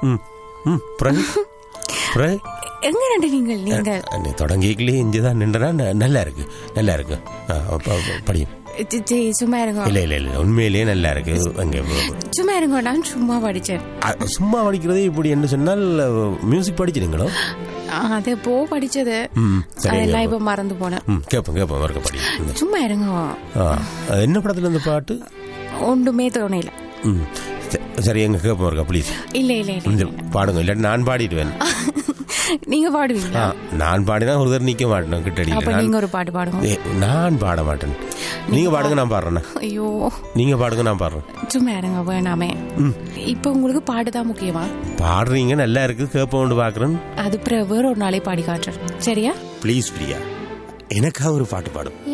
ம் ம் பிறகு பிறகு எங்க ரெண்டு நீங்கள் நீங்கள் நீ தொடங்கிக்கலே இங்கே தான் நின்றனா ந- நல்லா இருக்கு நல்லா இருக்கு ஆ, அப்ப- அப்ப படியும் சி, சி, சும்மா இருங்க இல்லை இல்லை இல்லை உண்மையிலேயே நல்லா இருக்கு அங்கே சும்மா இருங்க நான் சும்மா படிச்சேன் அ- சும்மா படிக்கிறதே இப்படி என்ன சொன்னால் மியூசிக் படிச்சிருங்களோ அது போ படிச்சது ம் சரி அதெல்லாம் இப்ப மறந்து போனேன் ம் கேட்போம் கேட்போம் மறக்க படி ம். சும்மா இருங்க ஆ அது என்ன படத்தில் இந்த பாட்டு ஒன்றுமே தோணையில ம் ச- சரி எங்க கேட்போம் இருக்கா ப்ளீஸ் இல்ல இல்ல இல்ல இந்த பாடுங்க இல்லாட்டி நான் பாடிடுவேன் நீங்க பாடுவீங்களா ஆ, நான் பாடினா ஒரு தடவை நிக்க மாட்டேன் கிட்டடி அப்ப நீங்க ஒரு பாட்டு பாடுங்க ஏ, நான் பாட மாட்டேன் நீங்க பாடுங்க நான் பாடுறேன் ஐயோ நீங்க பாடுங்க நான் பாடுறேன் சும்மா இருங்க வேணாமே இப்ப உங்களுக்கு பாடுதான் முக்கியமா பாடுறீங்க நல்லா இருக்கு கேட்போம் பாக்குறேன் அது பிறகு வேற ஒரு நாளே பாடி காட்டுறேன் சரியா ப்ளீஸ் பிரியா எனக்காக ஒரு பாட்டு பாடும்